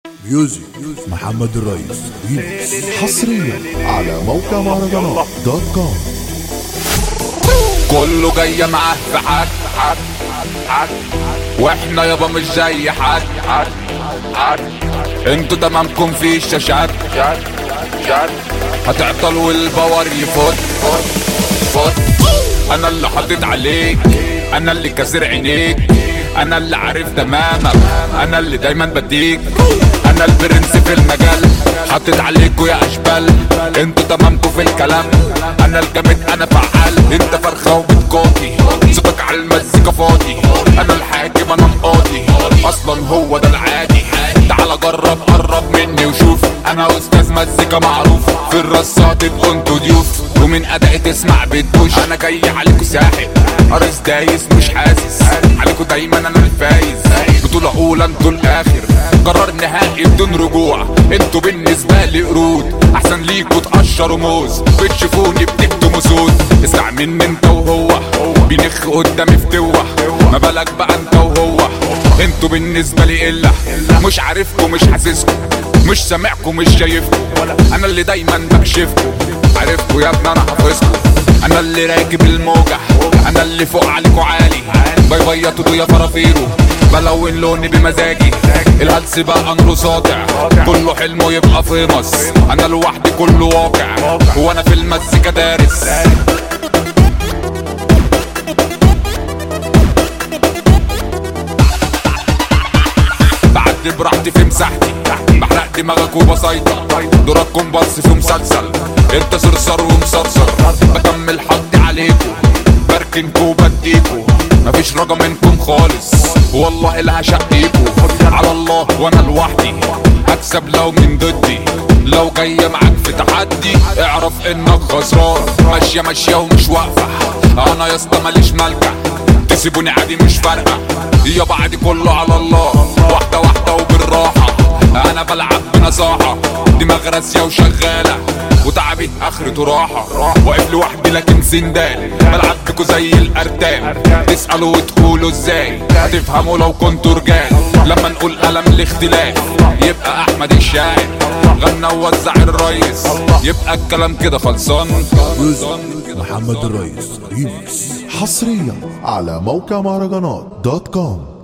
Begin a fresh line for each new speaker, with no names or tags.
ميوزك محمد الرئيس ريمكس
حصريا على موقع مهرجانات دوت كوم
كله جاي معاه في حد حد حد واحنا يابا مش زي حد حد حد انتوا تمامكم في الشاشات شات شات هتعطلوا والباور يفوت فوت فوت انا اللي حاطط عليك انا اللي كاسر عينيك انا اللي عارف تمامك انا اللي دايما بديك انا البرنس في المجال حاطط عليكوا يا اشبال انتوا تمامكوا في الكلام انا الجامد انا فعال انت فرخه وبتكوكي صوتك على المزيكا فاضي انا الحاكم انا مقاضي اصلا هو ده العادي تعال جرب قرب مني وشوف انا استاذ مزيكا معروف في الرصات كنتوا ضيوف ومن ادائي تسمع بتدوش انا جاي عليكوا ساحب قارص دايس مش حاسس عليكوا دايما انا الفايز بطولة اولى انتوا الاخر قرار نهائي بدون رجوع انتوا بالنسبة لي قرود احسن ليكوا تقشروا موز بتشوفوني بتكتموا سود اسمع مني انت وهو بينخ قدامي فتوح ما بالك بقى انت وهو انتوا بالنسبة لي قلة مش عارفكم مش حاسسكم مش سامعكم مش شايفكم انا اللي دايما بكشفكم عارفكم يا ابني انا حافظكم انا اللي راكب الموجة انا اللي فوق عليكوا عالي بيبيضوا يا فرافيرو بلون لوني بمزاجي الهلس بقى نور ساطع كله حلمه يبقى فيمس انا لوحدي كله واقع وانا في المزيكا دارس بعدي براحتي في مساحتي بحرق دماغك وبسيطة دورك كومبارس في مسلسل انت صرصر ومصرصر بكمل حطي عليكو بركنكو وبديكو مفيش رجا منكم خالص والله اللي هشقيكو على الله وانا لوحدي هكسب لو من ضدي لو جاية معاك في تحدي اعرف انك خسران ماشية ماشية ومش واقفة انا يا اسطى ماليش ملكة تسيبوني عادي مش فارقة يا بعدي كله على الله واحدة واحدة وبالراحة انا بلعب بنصاحة دماغ راسية وشغالة وتعبي اخرته راحة واقف لوحدي لكن سندال بلعب بيكو زي الارتال تسألوا وتقولوا ازاي هتفهموا لو كنتوا رجال لما نقول قلم الاختلاف يبقى احمد الشاعر غنى ووزع الريس يبقى الكلام كده خلصان
ميوزك محمد الرئيس ريمكس
حصريا على موقع مهرجانات دوت كوم